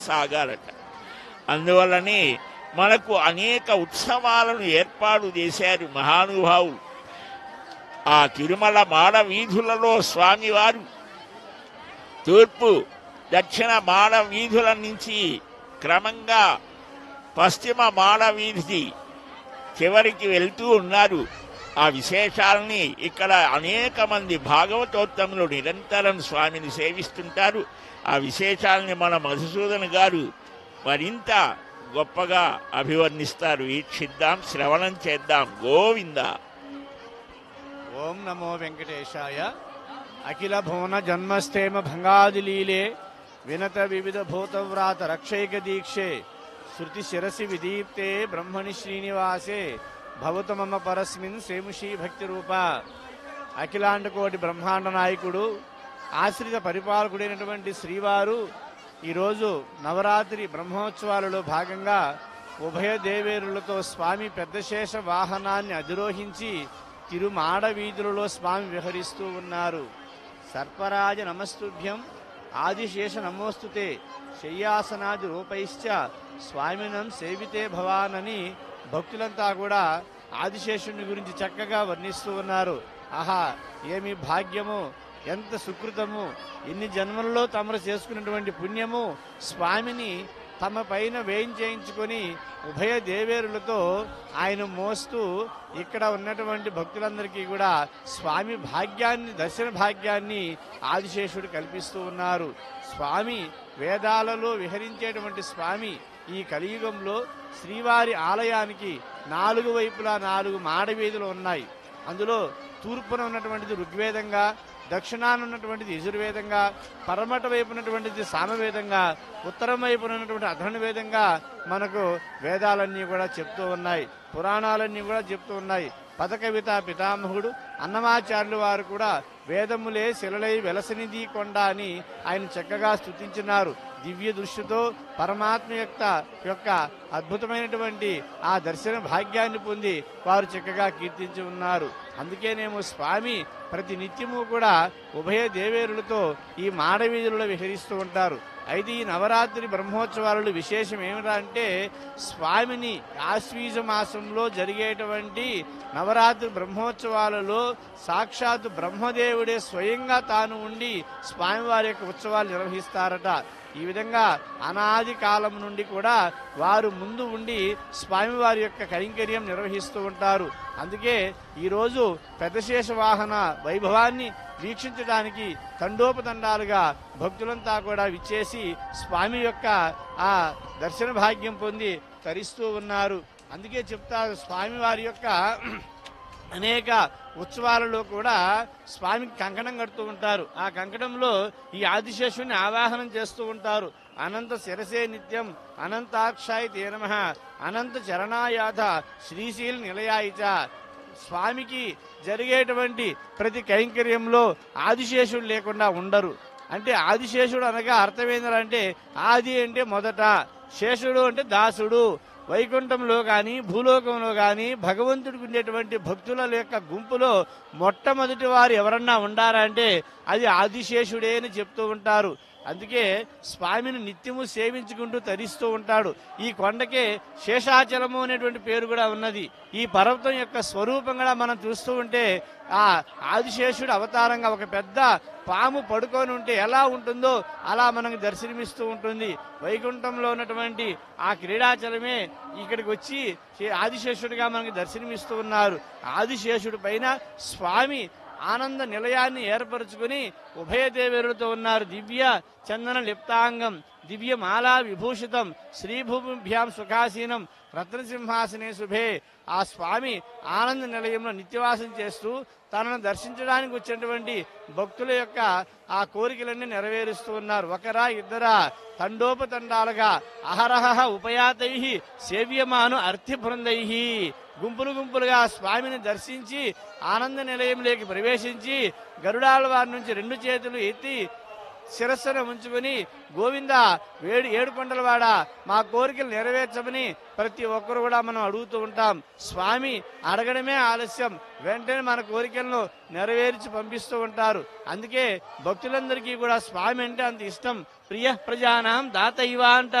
సాగారట అందువల్లనే మనకు అనేక ఉత్సవాలను ఏర్పాటు చేశారు మహానుభావులు ఆ తిరుమల మాడ వీధులలో స్వామివారు తూర్పు దక్షిణ మాడ వీధుల నుంచి క్రమంగా పశ్చిమ మాడ వీధి చివరికి వెళ్తూ ఉన్నారు ఆ విశేషాలని ఇక్కడ అనేక మంది భాగవతోత్తములు నిరంతరం స్వామిని సేవిస్తుంటారు ఆ విశేషాలని మన మధుసూదన్ గారు మరింత గొప్పగా అభివర్ణిస్తారు వీక్షిద్దాం శ్రవణం చేద్దాం గోవిందా ఓం నమో వెంకటేశాయ అఖిల భువన జన్మస్థేమ భంగాదిలీలే వినత వివిధ భూతవ్రాత రక్షైక దీక్షే శృతి శిరసి విదీప్తే బ్రహ్మణి శ్రీనివాసే భవతు మమ పరస్మిన్ సేముషీ భక్తి రూప అఖిలాండ కోటి బ్రహ్మాండ నాయకుడు ఆశ్రిత పరిపాలకుడైనటువంటి శ్రీవారు ఈరోజు నవరాత్రి బ్రహ్మోత్సవాలలో భాగంగా ఉభయ దేవేరులతో స్వామి పెద్దశేష వాహనాన్ని అధిరోహించి తిరుమాడ వీధులలో స్వామి విహరిస్తూ ఉన్నారు సర్పరాజ నమస్తుభ్యం ఆదిశేష నమోస్తుతే శయ్యాసనాది రూపైశ్చ స్వామినం సేవితే భవానని భక్తులంతా కూడా ఆదిశేషుని గురించి చక్కగా వర్ణిస్తూ ఉన్నారు ఆహా ఏమి భాగ్యము ఎంత సుకృతము ఎన్ని జన్మలలో తమరు చేసుకున్నటువంటి పుణ్యము స్వామిని తమ పైన వేయించేయించుకొని ఉభయ దేవేరులతో ఆయన మోస్తూ ఇక్కడ ఉన్నటువంటి భక్తులందరికీ కూడా స్వామి భాగ్యాన్ని దర్శన భాగ్యాన్ని ఆదిశేషుడు కల్పిస్తూ ఉన్నారు స్వామి వేదాలలో విహరించేటువంటి స్వామి ఈ కలియుగంలో శ్రీవారి ఆలయానికి నాలుగు వైపులా నాలుగు మాడవీధులు ఉన్నాయి అందులో తూర్పున ఉన్నటువంటిది ఋగ్వేదంగా దక్షిణాన ఉన్నటువంటిది యజుర్వేదంగా పరమట వైపు ఉన్నటువంటిది సామవేదంగా ఉత్తరం వైపున ఉన్నటువంటి అధర్వవేదంగా మనకు వేదాలన్నీ కూడా చెప్తూ ఉన్నాయి పురాణాలన్నీ కూడా చెప్తూ ఉన్నాయి పదకవిత పితామహుడు అన్నమాచార్యులు వారు కూడా వేదములే శిలలై వెలసనిధి కొండ అని ఆయన చక్కగా స్తుతించినారు దివ్య దృష్టితో పరమాత్మ యొక్క యొక్క అద్భుతమైనటువంటి ఆ దర్శన భాగ్యాన్ని పొంది వారు చక్కగా కీర్తించి ఉన్నారు అందుకేనేమో స్వామి ప్రతి నిత్యము కూడా ఉభయ దేవేరులతో ఈ మాడవీధులలో విహరిస్తూ ఉంటారు అయితే ఈ నవరాత్రి బ్రహ్మోత్సవాలలో విశేషం ఏమిటా అంటే స్వామిని ఆశ్వీజ మాసంలో జరిగేటువంటి నవరాత్రి బ్రహ్మోత్సవాలలో సాక్షాత్ బ్రహ్మదేవుడే స్వయంగా తాను ఉండి స్వామివారి యొక్క ఉత్సవాలు నిర్వహిస్తారట ఈ విధంగా అనాది కాలం నుండి కూడా వారు ముందు ఉండి స్వామివారి యొక్క కైంకర్యం నిర్వహిస్తూ ఉంటారు అందుకే ఈరోజు పెద్దశేష వాహన వైభవాన్ని వీక్షించడానికి తండోపతండాలుగా భక్తులంతా కూడా విచ్చేసి స్వామి యొక్క ఆ దర్శన భాగ్యం పొంది తరిస్తూ ఉన్నారు అందుకే చెప్తారు స్వామివారి యొక్క అనేక ఉత్సవాలలో కూడా స్వామికి కంకణం కడుతూ ఉంటారు ఆ కంకణంలో ఈ ఆదిశేషుని ఆవాహనం చేస్తూ ఉంటారు అనంత శిరసే నిత్యం అనంతాక్షాయ తేనమ అనంత చరణాయాథ శ్రీశీల నిలయాయిచ స్వామికి జరిగేటువంటి ప్రతి కైంకర్యంలో ఆదిశేషుడు లేకుండా ఉండరు అంటే ఆదిశేషుడు అనగా అర్థం ఏంటంటే ఆది అంటే మొదట శేషుడు అంటే దాసుడు వైకుంఠంలో కానీ భూలోకంలో కానీ భగవంతుడికి ఉండేటువంటి భక్తుల యొక్క గుంపులో మొట్టమొదటి వారు ఎవరన్నా ఉండారా అంటే అది ఆదిశేషుడే అని చెప్తూ ఉంటారు అందుకే స్వామిని నిత్యము సేవించుకుంటూ తరిస్తూ ఉంటాడు ఈ కొండకే శేషాచలము అనేటువంటి పేరు కూడా ఉన్నది ఈ పర్వతం యొక్క స్వరూపం కూడా మనం చూస్తూ ఉంటే ఆ ఆదిశేషుడు అవతారంగా ఒక పెద్ద పాము పడుకొని ఉంటే ఎలా ఉంటుందో అలా మనకు దర్శనమిస్తూ ఉంటుంది వైకుంఠంలో ఉన్నటువంటి ఆ క్రీడాచలమే ఇక్కడికి వచ్చి శే- ఆదిశేషుడిగా మనకు దర్శనమిస్తూ ఉన్నారు ఆదిశేషుడి పైన స్వామి ఆనంద నిలయాన్ని ఏర్పరచుకుని ఉభయ దేవేరులతో ఉన్నారు దివ్య చందన లిప్తాంగం దివ్య మాలా విభూషితం శ్రీభూమిభ్యాం సుఖాసీనం రత్నసింహాసనే శుభే ఆ స్వామి ఆనంద నిలయంలో నిత్యవాసం చేస్తూ తనను దర్శించడానికి వచ్చినటువంటి భక్తుల యొక్క ఆ కోరికలన్నీ నెరవేరుస్తూ ఉన్నారు ఒకరా ఇద్దరా తండోపతండాలుగా అహరహ ఉపయాతై సేవ్యమాను అర్థి బృందై గుంపులు గుంపులుగా స్వామిని దర్శించి ఆనంద నిలయంలోకి ప్రవేశించి గరుడాల వారి నుంచి రెండు చేతులు ఎత్తి శిరస్సును ఉంచుకుని గోవింద వేడు ఏడు కొండలవాడ మా కోరికలు నెరవేర్చమని ప్రతి ఒక్కరు కూడా మనం అడుగుతూ ఉంటాం స్వామి అడగడమే ఆలస్యం వెంటనే మన కోరికలను నెరవేర్చి పంపిస్తూ ఉంటారు అందుకే భక్తులందరికీ కూడా స్వామి అంటే అంత ఇష్టం ప్రియ ప్రజానాం దాత ఇవ అంట